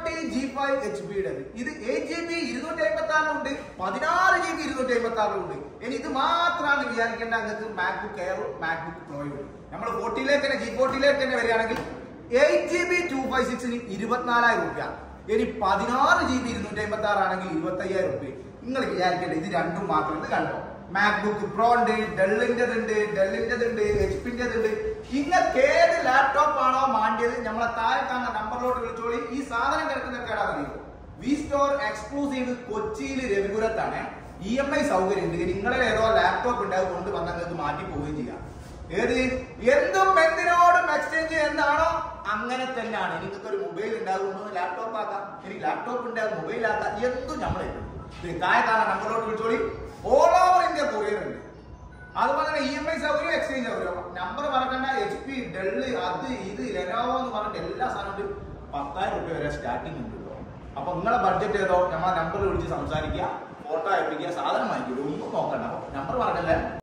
forty G five H പിയുടെ ഇത് eight G B ഇരുന്നൂറ്റി അമ്പത്തി ആറിലുണ്ട് പതിനാറ് ജി ബി ഇരുന്നൂറ്റി അമ്പത്തി ആറിലുണ്ട് ഇനി ഇത് മാത്രമാണ് വിചാരിക്കേണ്ട നിങ്ങൾക്ക് മാക്ബുക്ക് എയറും മാക്ബുക്ക് പ്രോയും നമ്മൾ ഫോർട്ടിയിലേക്ക് തന്നെ ജി ഫോർട്ടിയിലേക്ക് തന്നെ വരികയാണെങ്കിൽ eight G B two five സിക്സിന് ഇരുപത്തിനാലായിരം റുപ്യ ഇനി പതിനാറ് ജി ബി ഇരുന്നൂറ്റി അമ്പത്തി ആറാണെങ്കിൽ ഇരുപത്തി അയ്യായിരം റുപ്യ നിങ്ങൾ വിചാരിക്കേണ്ട ഇത് രണ്ടും മാത്രം ഇത് കണ്ടോ മാക്ബുക്ക് പ്രോ ഉണ്ട് ഡെല്ലിൻ്റെത് ഉണ്ട് ഡെല്ലിൻ്റെത് ഉണ്ട് എച്ച് പിൻ്റെത് ഉണ്ട് നിങ്ങൾക്ക് ഏത് ലാപ്ടോപ്പ് ആണോ മാണ്ടിയത് നമ്മളെ താഴെ കാണുന്ന നമ്പറിലോട്ട് വിളിച്ചോളി ഈ സാധനം കിടക്കുന്ന കേടാറിയോ വി സ്റ്റോർ എക്സ്ക്ലൂസീവ് കൊച്ചിയിൽ രവിപുരത്താണ് ഇ എം ഐ സൗകര്യം ഉണ്ട് നിങ്ങളിൽ ഏതോ ലാപ്ടോപ്പ് ഉണ്ട് അത് കൊണ്ട് വന്ന് നിങ്ങൾക്ക് മാറ്റി പോവുകയും ചെയ്യാം ഏത് എന്തും എന്തിനോടും എക്സ്ചേഞ്ച് എന്താണോ അങ്ങനെ തന്നെയാണ് നിങ്ങൾക്ക് ഒരു മൊബൈൽ ഉണ്ടാകുമ്പോൾ ലാപ്ടോപ്പ് ആക്കാം എനിക്ക് ലാപ്ടോപ്പ് ഉണ്ടാകും മൊബൈൽ ആക്കാം എന്തും നമ്മളെ താഴെ കാണാൻ നമ്പറിലോട്ട് വിളിച്ചോളി ഓൾ ഓവർ ഇന്ത്യ കൊറിയർ ഉണ്ട് അതുപോലെ തന്നെ ഇ എം ഐ സൗകര്യം എക്സ്ചേഞ്ച് സൗകര്യം നമ്പർ മറക്കണ്ട എച്ച് പി ഡെല്ല് അത് ഇത് ലെനോവോ എന്ന് പറഞ്ഞിട്ട് എല്ലാ സാധനവും പത്തായിരം റുപ്യ വരെ സ്റ്റാർട്ടിംഗ് ഉണ്ട് കേട്ടോ അപ്പൊ നിങ്ങളെ ബഡ്ജറ്റ് ഏതോ നമ്മളെ നമ്പർ വിളിച്ച് സംസാരിക്കുക ഫോട്ടോ അയപ്പിക്കുക സാധനം വാങ്ങിക്കുക ഒന്നും നോക്കണ്ട അപ്പൊ നമ്പർ മറക്കല്ലേ